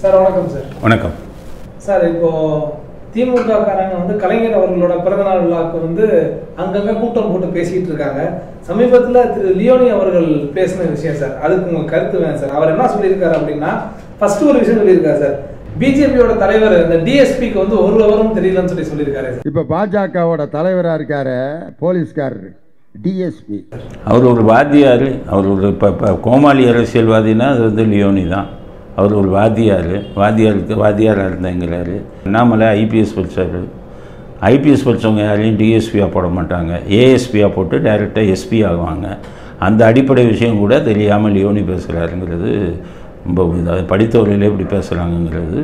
Sir வணக்கம் sir வணக்கம் sir இப்போ திமுக காரங்க வந்து கலைஞர் அவர்களோட பிறந்தநாள் விழாக்கு வந்து அங்கங்க கூட்டம் போட்டு பேசிட்டு இருக்காங்க சமீபத்துல திரு லியோனி அவர்கள் பேசின விஷயம் சார் அதுக்கு உங்க கருத்து வேணும் சார் அவர் என்ன சொல்லியிருக்காரு அப்படின்னா ஃபர்ஸ்ட் ஒரு விஷயம் சொல்லியிருக்காரு சார் பிஜேபியோட தலைவர் இந்த டிஎஸ்பிக்கு வந்து ஒரு விவரம் தெரியலன்னு சொல்லி சொல்லியிருக்காரு சார் இப்போ பாஜகவோட தலைவராக இருக்காரு போலீஸ்காரர் டிஎஸ்பி அவர் ஒரு வாத்தியார் அவர் ஒரு இப்போ இப்போ கோமாளி அரசியல்வாதினா அது வந்து லியோனி தான் அவர் ஒரு வாத்தியார் வாத்தியாருக்கு வாத்தியாராக இருந்தேங்கிறாரு அண்ணாமலை ஐபிஎஸ் படித்தார் ஐபிஎஸ் படித்தவங்க யாரையும் டிஎஸ்பியாக போட மாட்டாங்க ஏஎஸ்பியாக போட்டு டைரெக்டாக எஸ்பி ஆகுவாங்க அந்த அடிப்படை விஷயம் கூட தெரியாமல் லியோனி பேசுகிறாருங்கிறது ரொம்ப இதாக படித்தவர்களே இப்படி பேசுகிறாங்கங்கிறது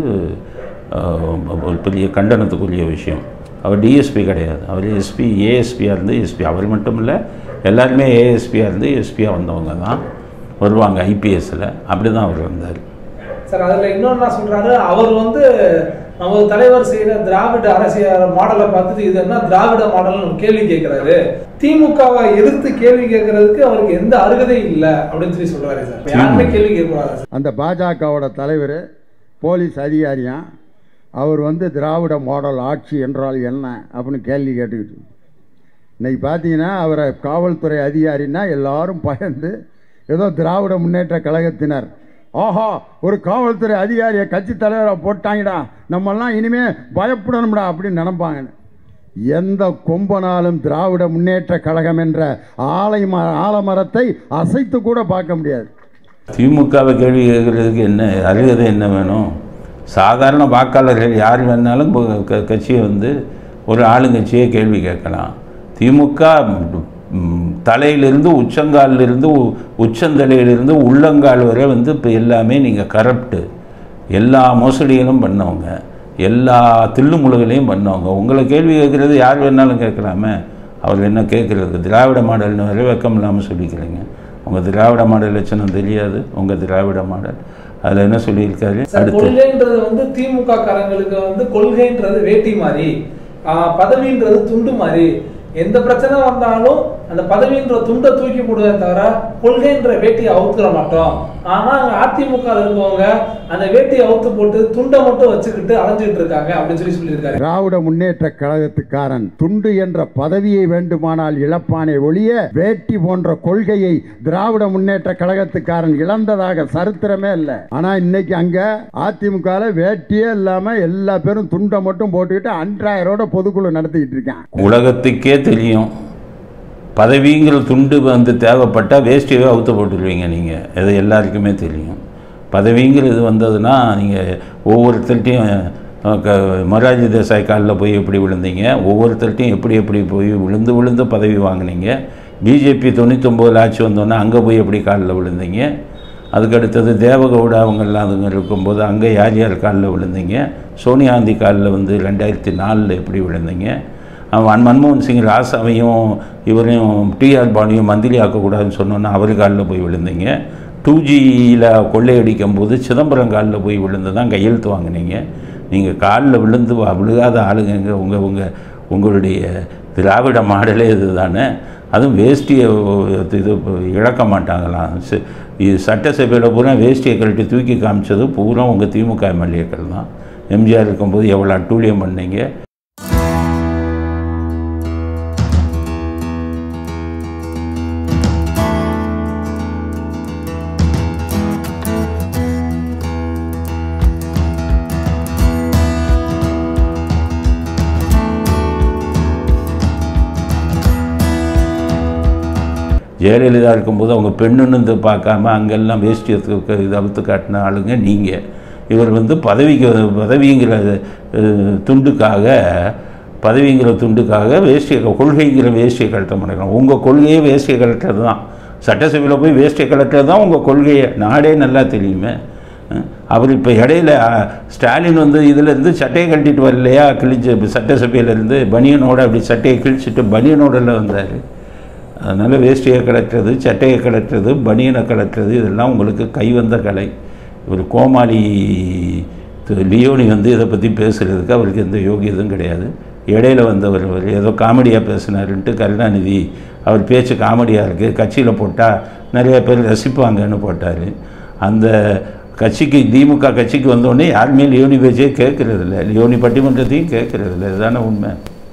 ஆஹ், ஒரு பெரிய கண்டனத்துக்குரிய விஷயம் அவர் டிஎஸ்பி கிடையாது அவர் எஸ்பி ஏஎஸ்பியாக இருந்து எஸ்பி அவர் மட்டும் இல்லை எல்லாருமே ஏஎஸ்பியாக இருந்து எஸ்பியாக வந்தவங்க தான் வருவாங்க ஐபிஎஸ்சில் அப்படி தான் அவர் வந்தார் சார் அதுல இன்னொன்னு என்ன சொல்றாரு அவர் வந்து நமது தலைவர் செய்யற திராவிட அரசியல் மாடலை பார்த்துட்டு இது என்ன திராவிட மாடல்னு ஒரு கேள்வி கேட்கிறாரு திமுகவை எதிர்த்து கேள்வி கேட்கறதுக்கு அவருக்கு எந்த அருகதை இல்லை அப்படின்னு சொல்லி சொல்றாரு சார் இப்ப யாருமே கேள்வி கேட்கக்கூடாது சார் அந்த பாஜகவோட தலைவர் போலீஸ் அதிகாரியாம் அவர் வந்து திராவிட மாடல் ஆட்சி என்றால் என்ன அப்படின்னு கேள்வி கேட்டுக்கிட்டு இன்னைக்கு பார்த்தீங்கன்னா அவரை காவல்துறை அதிகாரின்னா எல்லாரும் பயந்து ஏதோ திராவிட முன்னேற்ற கழகத்தினர் ஆஹா ஒரு காவல்துறை அதிகாரியை கட்சி தலைவராக போட்டாங்கடா நம்மெல்லாம் இனிமே பயப்படணும்டா அப்படின்னு நினைப்பாங்க எந்த கொம்பனாலும் திராவிட முன்னேற்ற கழகம் என்ற ஆலை ம ஆலமரத்தை அசைத்து கூட பார்க்க முடியாது திமுகவை கேள்வி கேட்குறதுக்கு என்ன அருகதை என்ன வேணும் சாதாரண வாக்காளர்கள் யார் வேணாலும் போ- க- கட்சியை வந்து ஒரு ஆளுங்கட்சியை கேள்வி கேட்கலாம் திமுக ம், தலையிலிருந்து உச்சங்காலிலிருந்து உ- உச்சந்தலையிலிருந்து உள்ளங்கால் வரை வந்து இப்போ எல்லாமே நீங்கள் கரப்டு எல்லா மோசடிகளும் பண்ணவங்க எல்லா தில்லுமுழுகளையும் பண்ணவங்க உங்களை கேள்வி கேட்குறது யார் வேணாலும் கேட்கலாமே அவர் என்ன கேட்குறது திராவிட மாடல்னு வரை வெக்கம் இல்லாமல் சொல்லிக்கிறீங்க உங்கள் திராவிட மாடல் லட்சணம் தெரியாது உங்கள் திராவிட மாடல் அதில் என்ன சொல்லியிருக்காரு சார் அடுத்து கொள்கைன்றது வந்து திமுக காரங்களுக்கு வந்து கொள்கைன்றது வேட்டி மாதிரி ஆஹ், பதவின்றது துண்டு மாதிரி எந்த பிரச்சனை வந்தாலும் அந்த பதவின்ற துண்டை தூக்கி போடுவதை தவிர கொள்கைன்ற வேட்டியை அவுத்துற மாட்டோம் ஆனா அங்க அதிமுக ல இருக்கவங்க அந்த வேட்டியை அவுத்து போட்டு துண்டை மட்டும் வச்சுக்கிட்டு அலைஞ்சிட்டு இருக்காங்க அப்படின்னு சொல்லி சொல்லியிருக்காரு திராவிட முன்னேற்ற கழகத்துக்காரன் துண்டு என்ற பதவியை வேண்டுமானால் இழப்பானே ஒழிய வேட்டி போன்ற கொள்கையை திராவிட முன்னேற்ற கழகத்துக்காரன் இழந்ததாக சரித்திரமே இல்லை ஆனா இன்னைக்கு அங்க அதிமுக வேட்டியே இல்லாம எல்லா பேரும் துண்டை மட்டும் போட்டுக்கிட்டு அன்றாயரோட பொதுக்குழு நடத்திக்கிட்டு இருக்கான் உலகத்துக்கே தெரியும் பதவிங்கிற துண்டு வந்து தேவைப்பட்டால் வேஷ்டியவே அவுத்து போட்டுருவீங்க நீங்கள் அது எல்லாருக்குமே தெரியும் பதவிங்கிறது வந்ததுன்னா நீங்கள் ஒவ்வொருத்தர்ட்டையும் அஹ், க மொரார்ஜி தேசாய் காலில் போய் எப்படி விழுந்தீங்க ஒவ்வொருத்தர்ட்டையும் எப்படி எப்படி போய் விழுந்து விழுந்து பதவி வாங்குனீங்க பிஜேபி தொண்ணூத்தொம்போதில் ஆட்சி வந்தோன்னே அங்கே போய் எப்படி காலில் விழுந்தீங்க அதுக்கு அடுத்தது தேவகவுடா அவங்கெல்லாம் அதுங்க இருக்கும்போது அங்கே யார் யார் காலில் விழுந்தீங்க சோனியா காந்தி காலில் வந்து ரெண்டாயிரத்தி நாலில் எப்படி விழுந்தீங்க அவன் மன்மோகன் சிங் ராசாவையும் இவரையும் டிஆர் பாணியும் மந்திரி ஆக்கக்கூடாதுன்னு சொன்னோன்னா அவர் காலில் போய் விழுந்தீங்க டூ ஜியில் கொள்ளையடிக்கும் போது சிதம்பரம் காலில் போய் விழுந்து தான் கையெழுத்து வாங்குனீங்க நீங்கள் காலில் விழுந்து வா- விழுகாத ஆளுங்க உங்கள் உங்கள் உங்களுடைய திராவிட மாடலே இது தானே அதுவும் வேஷ்டியை இது இழக்க மாட்டாங்களாம் ச- இது சட்டசபையில் பூரா வேஷ்டியை கழட்டி தூக்கி காமிச்சது பூரா உங்கள் திமுக எம்எல்ஏக்கள் தான் எம்ஜிஆர் இருக்கும்போது எவ்வளோ அட்டூழியம் பண்ணீங்க ஜெயலலிதா இருக்கும்போது அவங்க பெண்ணுன்னு இந்த பார்க்காம அங்கெல்லாம் வேஷ்டியத்துக்கு இது அவுத்து காட்டின ஆளுங்க நீங்கள் இவர் வந்து பதவிக்கு பதவிங்கிற அஹ், துண்டுக்காக பதவிங்கிற துண்டுக்காக வேஷ்டியை கொள்கைங்கிற வேஷ்டியை கழட்ட மாட்டேங்கிறாங்க உங்கள் கொள்கையே வேஷ்டியை கழட்டுறது தான் சட்டசபையில் போய் வேஷ்டியை கழட்டுறது தான் உங்கள் கொள்கையை நாடே நல்லா தெரியுமே அஹ், அவர் இப்போ இடையில அஹ், ஸ்டாலின் வந்து இதுலேருந்து சட்டையை கழட்டிட்டு வரலையா கிழிச்சு சட்டசபையிலேருந்து பனியனோட அப்படி சட்டையை கிழிச்சிட்டு பனியனோடல வந்தார் அதனால் வேஷ்டியை கலட்டுறது சட்டையை கலட்டுறது பனியனை கலட்டுறது இதெல்லாம் உங்களுக்கு கைவந்த கலை ஒரு கோமாளி திரு லியோனி வந்து இதை பற்றி பேசுகிறதுக்கு அவருக்கு எந்த யோகியதும் கிடையாது இடையில வந்தவர் அவர் ஏதோ காமெடியாக பேசினாருன்ட்டு கருணாநிதி அவர் பேச்சு காமெடியாக இருக்குது கட்சியில் போட்டால் நிறைய பேர் ரசிப்பாங்கன்னு போட்டார் அந்த கட்சிக்கு திமுக கட்சிக்கு வந்தோடனே யாருமே லியோனி பேச்சே கேட்கறது இல்லை லியோனி பட்டிமன்றத்தையும் கேட்கறது இல்லை இதுதானே உண்மை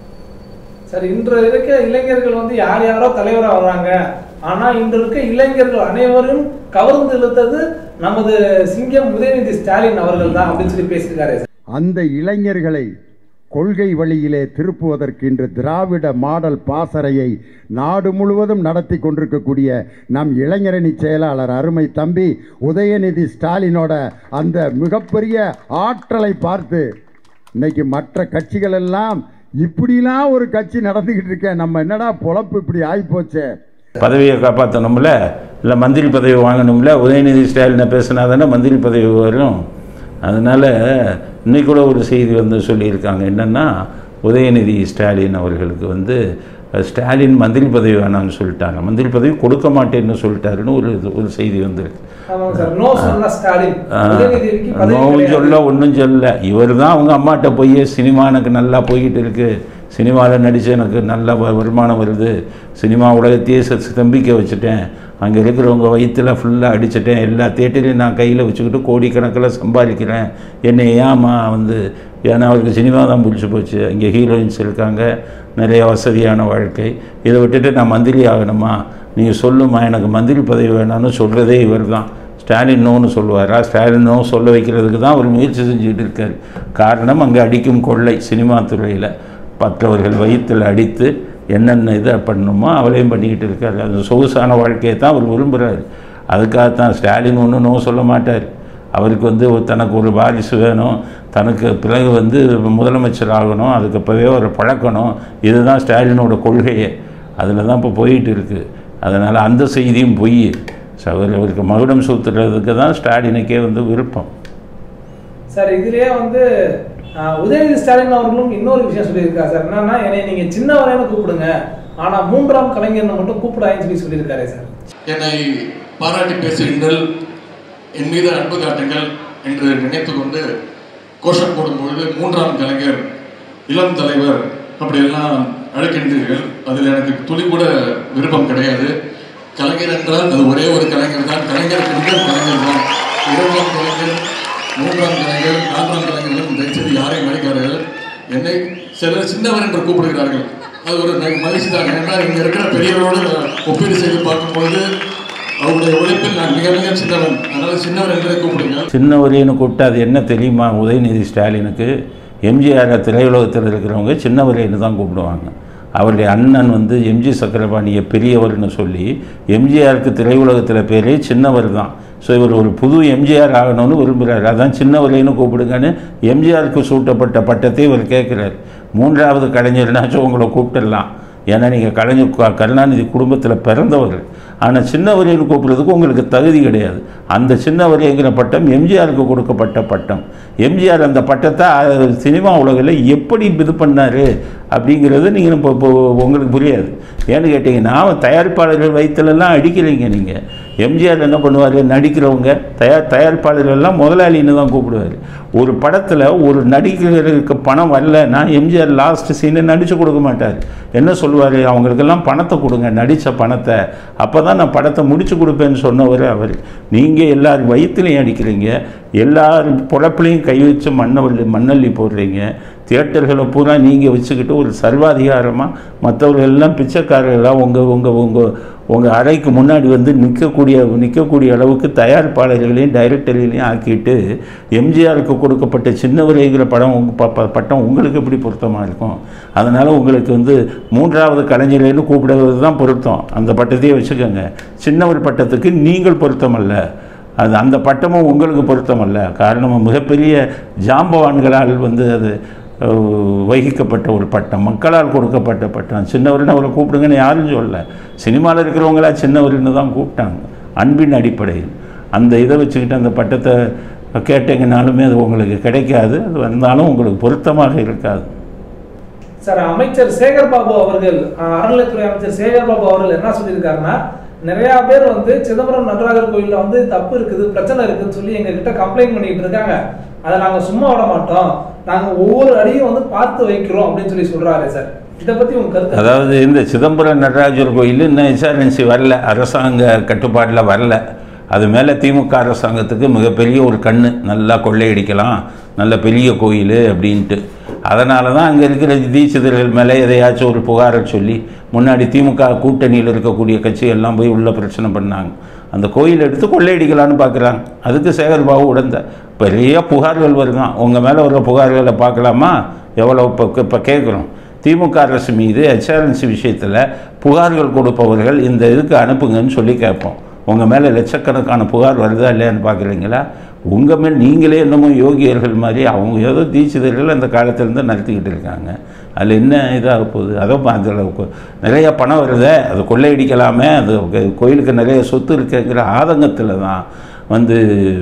சார் இன்று இருக்க இளைஞர்கள் வந்து யார் யாரோ தலைவராக வர்றாங்க ஆனா இன்று இருக்க இளைஞர்கள் அனைவரும் கவர்ந்து இழுத்தது நமது சிங்கம் உதயநிதி ஸ்டாலின் அவர்கள் தான் அப்படின்னு சொல்லி பேசியிருக்காரு சார் அந்த இளைஞர்களை கொள்கை வழியிலே திருப்புவதற்கு இன்று திராவிட மாடல் பாசறையை நாடு முழுவதும் நடத்தி கொண்டிருக்கக்கூடிய நம் இளைஞரணி செயலாளர் அருமை தம்பி உதயநிதி ஸ்டாலினோட அந்த மிகப்பெரிய ஆற்றலை பார்த்து இன்னைக்கு மற்ற கட்சிகள் எல்லாம் இப்படிலாம் ஒரு கட்சி நடந்துக்கிட்டு இருக்க நம்ம என்னடா பொழப்பு இப்படி ஆகிப்போச்சே பதவியை காப்பாற்றணும்ல இல்லை மந்திரி பதவி வாங்கணும்ல உதயநிதி ஸ்டாலினை பேசினா தானே மந்திரி பதவி வரும் அதனால் இன்னைக்கு கூட ஒரு செய்தி வந்து சொல்லியிருக்காங்க என்னென்னா உதயநிதி ஸ்டாலின் அவர்களுக்கு வந்து அஹ், ஸ்டாலின் மந்திரி பதவி வேணாம்னு சொல்லிட்டாங்க மந்திரி பதவி கொடுக்க மாட்டேன்னு சொல்லிட்டாருன்னு ஒரு இது- ஒரு செய்தி வந்திருக்கு ஆமாங்க சார் நோ சொன்ன ஸ்டாலின் உதயநிதிக்கு பதவி நோவும் கிடையாது. சொல்ல ஒன்றும் சொல்ல இவர் தான் அவங்க அம்மாட்ட போய் சினிமா எனக்கு நல்லா போய்கிட்டு இருக்கு சினிமாவில் நடித்து எனக்கு நல்ல வ- வருமானம் வருது சினிமா உலகத்தையே ச- ஸ்தம்பிக்க வச்சுட்டேன் அங்கே இருக்கிறவங்க வயிற்றுல ஃபுல்லாக அடிச்சிட்டேன் எல்லா தேட்டரையும் நான் கையில் வச்சுக்கிட்டு கோடிக்கணக்கில் சம்பாதிக்கிறேன் என்னை ஏமா வந்து ஏன்னா அவருக்கு சினிமா தான் பிடிச்சி போச்சு இங்கே ஹீரோயின்ஸ் இருக்காங்க நிறைய வசதியான வாழ்க்கை இதை விட்டுட்டு நான் மந்திரி ஆகணுமா நீங்கள் சொல்லுமா எனக்கு மந்திரி பதவி வேணாம்னு சொல்கிறதே இவர் தான் ஸ்டாலின் நோன்னு சொல்லுவாரா ஸ்டாலின் நோ சொல்ல வைக்கிறதுக்கு தான் அவர் முயற்சி செஞ்சுக்கிட்டு இருக்கார் காரணம் அங்கே அடிக்கும் கொள்ளை சினிமா துறையில் மற்றவர்கள் வயிற்றில் அடித்து என்னென்ன இதை பண்ணணுமோ அவளையும் பண்ணிக்கிட்டு இருக்காரு அந்த சொகுசான வாழ்க்கையை தான் அவர் விரும்புகிறாரு அதுக்காகத்தான் ஸ்டாலின் ஒன்றும் நோ சொல்ல மாட்டார் அவருக்கு வந்து ஒரு- தனக்கு ஒரு வாரிசு வேணும் தனக்கு பிறகு வந்து முதலமைச்சர் ஆகணும் அதுக்கு இப்போவே ஒரு பழக்கணும் இதுதான் ஸ்டாலினோட கொள்கையே அதில் தான் இப்போ போயிட்டு இருக்குது அதனால் அந்த செய்தியும் பொய் அவர் அவருக்கு மகுடம் சூத்துறதுக்கு தான் ஸ்டாலினுக்கே வந்து விருப்பம் சார் இதுலயே வந்து ஆஹ், உதயநிதி ஸ்டாலின் அவர்களும் இன்னொரு விஷயம் சொல்லியிருக்காரு சார் என்னன்னா என்னை நீங்க சின்னவரேன்னு கூப்பிடுங்க ஆனா மூன்றாம் கலைஞர்னு மட்டும் கூப்பிடாதுன்னு சொல்லி சொல்லியிருக்காரு சார் என்னை பாராட்டி பேசுகின்றல் என் மீது அன்பு காட்டுங்கள் என்று நினைத்து கொண்டு கோஷம் போடும்பொழுது மூன்றாம் கலைஞர் இளம் தலைவர் அப்படியெல்லாம் அழைக்கின்றீர்கள் அதில் எனக்கு துளி கூட விருப்பம் கிடையாது கலைஞர் என்றால் அது ஒரே ஒரு கலைஞர் தான் கலைஞருக்கு முதல் கலைஞர் தான் இரண்டாம் கலைஞர் மூன்றாம் கலைஞர் நான்காம் கலைஞர்களும் தயவுசெய்து யாரையும் அழைக்கார்கள் என்னை சிலர் சின்னவர் என்று கூப்பிடுகிறார்கள் அது ஒரு ந- மகிழ்ச்சி தான் ஏன்னா இங்க இருக்கிற பெரியவரோடு ஒப்பீடு செய்து பார்க்கும்பொழுது அவருடைய உழைப்பில் நான் மிக மிக சின்னவன் அதனால சின்னவர் என்றே கூப்பிடுங்க சின்னவரேன்னு கூப்பிட்டு அது என்ன தெரியுமா உதயநிதி ஸ்டாலினுக்கு எம்ஜிஆர் திரையுலகத்தில் இருக்கிறவங்க சின்னவரேன்னு தான் கூப்பிடுவாங்க அவருடைய அண்ணன் வந்து எம்ஜி சக்கரபாணியை பெரியவர்னு சொல்லி எம்ஜிஆருக்கு திரையுலகத்தில் பேரே சின்னவர் தான் ஸோ இவர் ஒரு புது எம்ஜிஆர் ஆகணும்னு விரும்புகிறார் அதான் சின்னவரேன்னு கூப்பிடுங்கன்னு எம்ஜிஆருக்கு சூட்டப்பட்ட பட்டத்தை இவர் கேட்குறாரு மூன்றாவது கலைஞர்னாச்சும் உங்களை கூப்பிட்டுடலாம் ஏன்னா நீங்கள் கலைஞர் க- கருணாநிதி குடும்பத்தில் பிறந்தவர் ஆனால் சின்னவரைன்னு கூப்பிட்றதுக்கு உங்களுக்கு தகுதி கிடையாது அந்த சின்னவரைங்கிற பட்டம் எம்ஜிஆருக்கு கொடுக்கப்பட்ட பட்டம் எம்ஜிஆர் அந்த பட்டத்தை அஹ், சினிமா உலகில் எப்படி இது பண்ணார் அப்படிங்கிறது நீங்கள் இப்போ இப்போ உங்களுக்கு புரியாது ஏன்னு கேட்டிங்கன்னா தயாரிப்பாளர்கள் வயிற்றுலலாம் அடிக்கிறீங்க நீங்கள் எம்ஜிஆர் என்ன பண்ணுவார் நடிக்கிறவங்க தயார் தயாரிப்பாளர்கள் எல்லாம் முதலாளின்னு தான் கூப்பிடுவார் ஒரு படத்தில் ஒரு நடிகருக்கு பணம் வரலன்னா எம்ஜிஆர் லாஸ்ட் சீனை நடித்து கொடுக்க மாட்டார் என்ன சொல்லுவார் அவங்களுக்கெல்லாம் பணத்தை கொடுங்க நடித்த பணத்தை அப்போ தான் நான் படத்தை முடிச்சு கொடுப்பேன்னு சொன்னவர் அவர் நீங்கள் எல்லார் வயிற்றுலையும் அடிக்கிறீங்க எல்லார் பொழப்புலையும் கை வச்சு மண்ணவள்ளி மண்ணள்ளி போடுறீங்க தியேட்டர்களை பூரா நீங்கள் வச்சுக்கிட்டு ஒரு சர்வாதிகாரமாக மற்றவர்கள் எல்லாம் பிச்சைக்காரர்களாக உங்கள் உங்கள் உங்கள் உங்கள் அறைக்கு முன்னாடி வந்து நிற்கக்கூடிய நிற்கக்கூடிய அளவுக்கு தயாரிப்பாளர்களையும் டைரக்டர்களையும் ஆக்கிட்டு எம்ஜிஆருக்கு கொடுக்கப்பட்ட சின்னவரைங்கிற படம் உங்க ப- ப- பட்டம் உங்களுக்கு எப்படி பொருத்தமாக இருக்கும் அதனால் உங்களுக்கு வந்து மூன்றாவது கலைஞர்கள்னு கூப்பிடுறது தான் பொருத்தம் அந்த பட்டத்தையே வச்சுக்கோங்க சின்னவர் பட்டத்துக்கு நீங்கள் பொருத்தமல்ல அது அந்த பட்டமும் உங்களுக்கு பொருத்தமல்ல காரணம் மிகப்பெரிய ஜாம்பவான்களால் வந்து அது அஹ், வகிக்கப்பட்ட ஒரு பட்டம் மக்களால் கொடுக்கப்பட்ட பட்டம் சின்னவர்னு அவரை கூப்பிடுங்கன்னு யாரும் சொல்லல சினிமாவில் இருக்கிறவங்களா சின்னவர்னு தான் கூப்பிட்டாங்க அன்பின் அடிப்படையில் அந்த இதை வச்சுக்கிட்டு அந்த பட்டத்தை கேட்டீங்கனாலுமே அது உங்களுக்கு கிடைக்காது அது வந்தாலும் உங்களுக்கு பொருத்தமாக இருக்காது சார் அமைச்சர் சேகர் பாபு அவர்கள் அஹ், அறநிலைத்துறை அமைச்சர் சேகர் பாபு அவர்கள் என்ன சொல்லியிருக்காருன்னா நிறைய பேர் வந்து சிதம்பரம் நடராஜர் கோயில்ல வந்து தப்பு இருக்குது பிரச்சனை இருக்குன்னு சொல்லி எங்க கிட்ட கம்ப்ளைண்ட் பண்ணிட்டு இருக்காங்க அதை நாங்க சும்மா விட மாட்டோம் நாங்க ஒவ்வொரு அடியும் வந்து பார்த்து வைக்கிறோம் அப்படின்னு சொல்லி சொல்றாரு சார் இதை பத்தி உங்க கருத்து அதாவது இந்த சிதம்பரம் நடராஜர் கோயில் இன்னும் எஸ்ஆர்என்சி வரல அரசாங்க கட்டுப்பாட்டில் வரல அது மேலே திமுக அரசாங்கத்துக்கு மிகப்பெரிய ஒரு கண்ணு நல்லா கொள்ளையடிக்கலாம் நல்ல பெரிய கோயில் அப்படின்ட்டு அதனால தான் அங்கே இருக்கிற தீட்சிதர்கள் மேலே எதையாச்சும் ஒரு புகாரை சொல்லி முன்னாடி திமுக கூட்டணியில் இருக்கக்கூடிய கட்சிகள்லாம் போய் உள்ள பிரச்சனை பண்ணாங்க அந்த கோயில் எடுத்து கொள்ளையடிக்கலான்னு பார்க்குறாங்க அதுக்கு சேகர் பாபு உடந்த பெரிய புகார்கள் வருதான் உங்கள் மேலே வர புகார்களை பார்க்கலாமா எவ்வளோ இப்போ இப்போ கேட்குறோம் திமுக அரசு மீது ஹெச்ஆர்என்சி விஷயத்தில் புகார்கள் கொடுப்பவர்கள் இந்த இதுக்கு அனுப்புங்கன்னு சொல்லி கேட்போம் உங்கள் மேலே லட்சக்கணக்கான புகார் வருதா இல்லையான்னு பார்க்குறீங்களா உங்கள் மேல் நீங்களே என்னமோ யோகியர்கள் மாதிரி அவங்க ஏதோ தீட்சிதர்கள் அந்த காலத்திலேருந்து நடத்திக்கிட்டு இருக்காங்க அதில் என்ன இதாக போகுது அதோ அதில் நிறைய பணம் வருதே அது கொள்ளையடிக்கலாமே அது கோயிலுக்கு நிறைய சொத்து இருக்குங்கிற ஆதங்கத்தில் தான் வந்து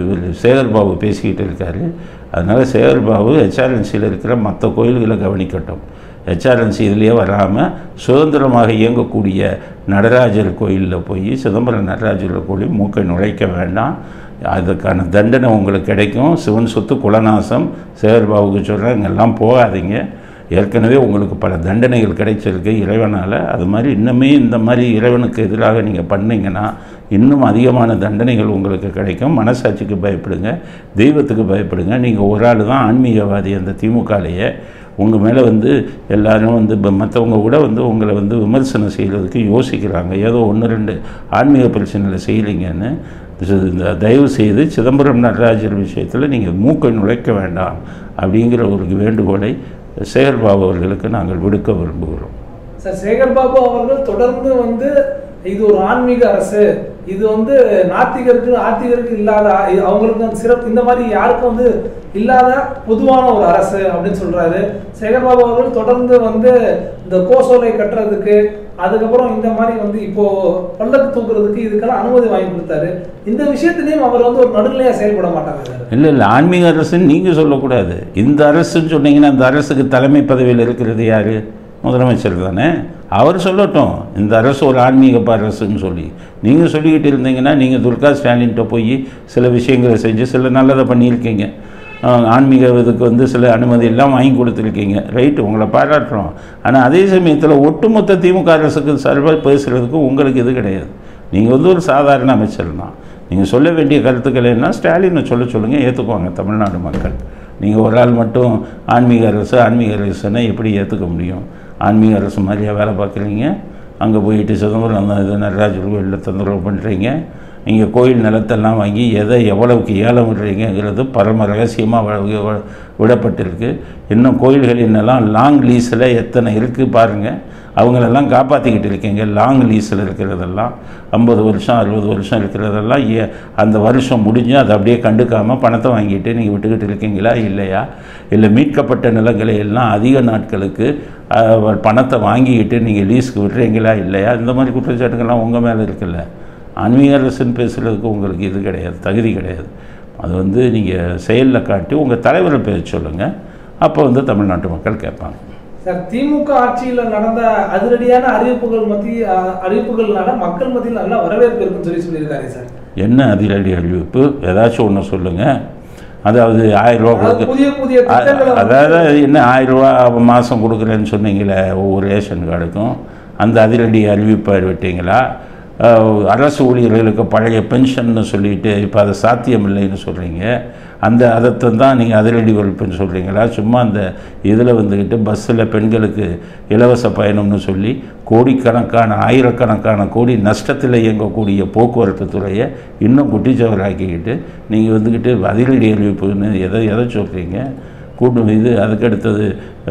சேகர் பாபு பேசிக்கிட்டு இருக்காரு அதனால் சேகர் பாபு ஹெச்ஆர்என்சியில் இருக்கிற மற்ற கோயில்களை கவனிக்கட்டும் ஹெச்ஆர்என்சி இதுலேயே வராமல் சுதந்திரமாக இயங்கக்கூடிய நடராஜர் கோயிலில் போய் சிதம்பரம் நடராஜர் கோயில் மூக்கை நுழைக்க வேண்டாம் அதுக்கான தண்டனை உங்களுக்கு கிடைக்கும் சிவன் சொத்து குலநாசம் சேகர்பாபுக்கு சொல்கிறேன் இங்கெல்லாம் போகாதீங்க ஏற்கனவே உங்களுக்கு பல தண்டனைகள் கிடைச்சிருக்கு இறைவனால் அது மாதிரி இன்னுமே இந்த மாதிரி இறைவனுக்கு எதிராக நீங்கள் பண்ணீங்கன்னா இன்னும் அதிகமான தண்டனைகள் உங்களுக்கு கிடைக்கும் மனசாட்சிக்கு பயப்படுங்க தெய்வத்துக்கு பயப்படுங்க நீங்கள் ஒரு ஆள் தான் ஆன்மீகவாதி அந்த திமுகலேயே உங்கள் மேலே வந்து எல்லாரும் வந்து இப்போ மற்றவங்க கூட வந்து உங்களை வந்து விமர்சனம் செய்கிறதுக்கு யோசிக்கிறாங்க ஏதோ ஒன்று ரெண்டு ஆன்மீக பிரச்சனையில் செய்கிறீங்கன்னு இது- இந்த தயவு செய்து சிதம்பரம் நடராஜர் விஷயத்தில் நீங்கள் மூக்கை நுழைக்க வேண்டாம் அப்படிங்கிற ஒரு வேண்டுகோளை சேகர்பாபு அவர்களுக்கு நாங்கள் விடுக்க விரும்புகிறோம் சார் சேகர் பாபு அவர்கள் தொடர்ந்து வந்து இது ஒரு ஆன்மீக அரசு இது வந்து நாத்திகருக்கு ஆத்திகருக்கு இல்லாத இது அவங்களுக்கு வந்து சிறப்பு இந்த மாதிரி யாருக்கும் வந்து இல்லாத பொதுவான ஒரு அரசு அப்படின்னு சொல்றாரு சேகர் பாபு அவர்கள் தொடர்ந்து வந்து இந்த கோசோலை கட்டுறதுக்கு அதுக்கப்புறம் இந்த மாதிரி வந்து இப்போ பல்லக்கு தூக்குறதுக்கு இதுக்கெல்லாம் அனுமதி வாங்கி கொடுத்தாரு இந்த விஷயத்திலையும் அவர் வந்து ஒரு நடுநிலையா செயல்பட மாட்டாங்க சார் இல்லை இல்லை ஆன்மீக அரசுன்னு நீங்கள் சொல்லக்கூடாது இந்த அரசுன்னு சொன்னீங்கன்னா அந்த அரசுக்கு தலைமை பதவியில் இருக்கிறது யார் முதலமைச்சர் தானே அவர் சொல்லட்டும் இந்த அரசு ஒரு ஆன்மீக அரசுன்னு சொல்லி நீங்கள் சொல்லிக்கிட்டு இருந்தீங்கன்னா நீங்கள் துர்கா ஸ்டாலின்கிட்ட போய் சில விஷயங்களை செஞ்சு சில நல்லதை பண்ணியிருக்கீங்க ஆஹ், ஆன்மீக இதுக்கு வந்து சில அனுமதி எல்லாம் வாங்கி கொடுத்துருக்கீங்க ரைட்டு உங்களை பாராட்டுறோம் ஆனால் அதே சமயத்தில் ஒட்டுமொத்த திமுக அரசுக்கு சார்பாக பேசுகிறதுக்கு உங்களுக்கு இது கிடையாது நீங்கள் வந்து ஒரு சாதாரண அமைச்சர் தான் நீங்கள் சொல்ல வேண்டிய கருத்துக்கள் என்ன ஸ்டாலினை சொல்ல சொல்லுங்கள் ஏற்றுக்குவாங்க தமிழ்நாடு மக்கள் நீங்கள் ஒரு ஆள் மட்டும் ஆன்மீக அரசு ஆன்மீக அரசுன்னா எப்படி ஏற்றுக்க முடியும் ஆன்மீக அரசு மாதிரியா வேலை பார்க்குறீங்க அங்கே போயிட்டு சிதம்பரம் அந்த இது நடராஜர் கோயிலில் தொந்தரவு பண்ணுறீங்க இங்கே கோயில் நிலத்தெல்லாம் வாங்கி எதை எவ்வளவுக்கு ஏலம் விடுறீங்கிறது பரம ரகசியமாக விடப்பட்டிருக்கு இன்னும் கோயில்களின் எல்லாம் லாங் லீஸில் எத்தனை இருக்குது பாருங்கள் அவங்களெல்லாம் காப்பாற்றிக்கிட்டு இருக்கீங்க லாங் லீஸில் இருக்கிறதெல்லாம் ஐம்பது வருஷம் அறுபது வருஷம் இருக்கிறதெல்லாம் ஏ அந்த வருஷம் முடிஞ்சு அதை அப்படியே கண்டுக்காமல் பணத்தை வாங்கிட்டு நீங்கள் விட்டுக்கிட்டு இருக்கீங்களா இல்லையா இல்லை மீட்கப்பட்ட நிலங்களை எல்லாம் அதிக நாட்களுக்கு அஹ், பணத்தை வாங்கிக்கிட்டு நீங்கள் லீஸ்க்கு விடுறீங்களா இல்லையா இந்த மாதிரி குற்றச்சாட்டுகள்லாம் உங்கள் மேலே இருக்குல்ல ஆன்மீக அரசுன்னு பேசுகிறதுக்கு உங்களுக்கு இது கிடையாது தகுதி கிடையாது அது வந்து நீங்கள் செயலில் காட்டி உங்கள் தலைவரை பேச சொல்லுங்கள் அப்போ வந்து தமிழ்நாட்டு மக்கள் கேட்பாங்க சார் திமுக ஆட்சியில நடந்த அதிரடியான அறிவிப்புகள் மத்திய அஹ், அறிவிப்புகள்னால மக்கள் மத்தியில் நல்ல வரவேற்பு இருக்குன்னு சொல்லி சொல்லியிருக்காரு சார் என்ன அதிரடி அறிவிப்பு ஏதாச்சும் ஒன்று சொல்லுங்கள் அதாவது ஆயிரம் ரூபா அதாவது கொடுக்க புதிய புதிய அ- திட்டங்களை வந்து- அதாவது என்ன ஆயிரம் ரூபா மாதம் கொடுக்குறேன்னு சொன்னீங்களே ஒவ்வொரு ரேஷன் கார்டுக்கும் அந்த அதிரடி அறிவிப்பை விட்டீங்களா அஹ், அரசு ஊழியர்களுக்கு பழைய பென்ஷன்னு சொல்லிட்டு இப்போ அது சாத்தியமில்லைன்னு சொல்கிறீங்க அந்த அதை தான் நீங்கள் அதிரடி ஒழிப்புன்னு சொல்கிறீங்களா சும்மா அந்த இதில் வந்துக்கிட்டு பஸ்ஸில் பெண்களுக்கு இலவச பயணம்னு சொல்லி கோடிக்கணக்கான ஆயிரக்கணக்கான கோடி நஷ்டத்தில் இயங்கக்கூடிய போக்குவரத்து துறையை இன்னும் குட்டிச்சவராக்கிக்கிட்டு நீங்கள் வந்துக்கிட்டு அதிரடி அறிவிப்புன்னு எதை எதை சொல்கிறீங்க கூட்டு இது அதுக்கு அடுத்தது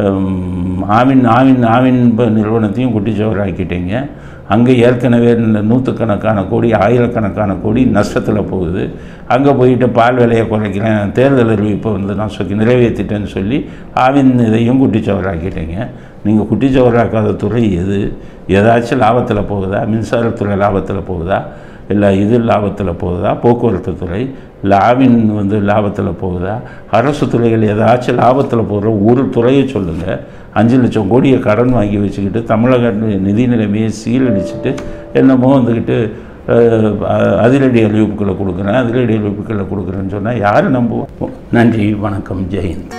ஹம், ஆவின் ஆவின் ஆவின் ப- நிறுவனத்தையும் குட்டிச்சவராக்கிட்டீங்க அங்கே ஏற்கனவே இந்த நூற்றுக்கணக்கான கோடி ஆயிரக்கணக்கான கோடி நஷ்டத்தில் போகுது அங்கே போயிட்டு பால் விலையை குறைக்கிறேன் தேர்தல் அறிவிப்பை வந்து நான் சொல்லி நிறைவேற்றிட்டேன்னு சொல்லி ஆவின் இதையும் குட்டிச்சவராக்கிட்டீங்க நீங்கள் குட்டிச்சவராக்காத துறை எது ஏதாச்சும் லாபத்தில் போகுதா மின்சாரத்துறை லாபத்தில் போகுதா இல்லை இது லாபத்தில் போகுதா போக்குவரத்து துறை இல்லை ஆவின் வந்து லாபத்தில் போகுதா அரசு துறைகள் ஏதாச்சும் லாபத்தில் போகிற ஒரு துறையை சொல்லுங்கள் அஞ்சு லட்சம் கோடியை கடன் வாங்கி வச்சுக்கிட்டு தமிழக நிதி நிலைமையை சீரழிச்சிட்டு என்னமோ வந்துக்கிட்டு அஹ், அ- அதிரடி அறிவிப்புகளை கொடுக்குறேன் அதிரடி அறிவிப்புகளை கொடுக்குறேன்னு சொன்னால் யார் நம்புவோம் நன்றி வணக்கம் ஜெயந்த்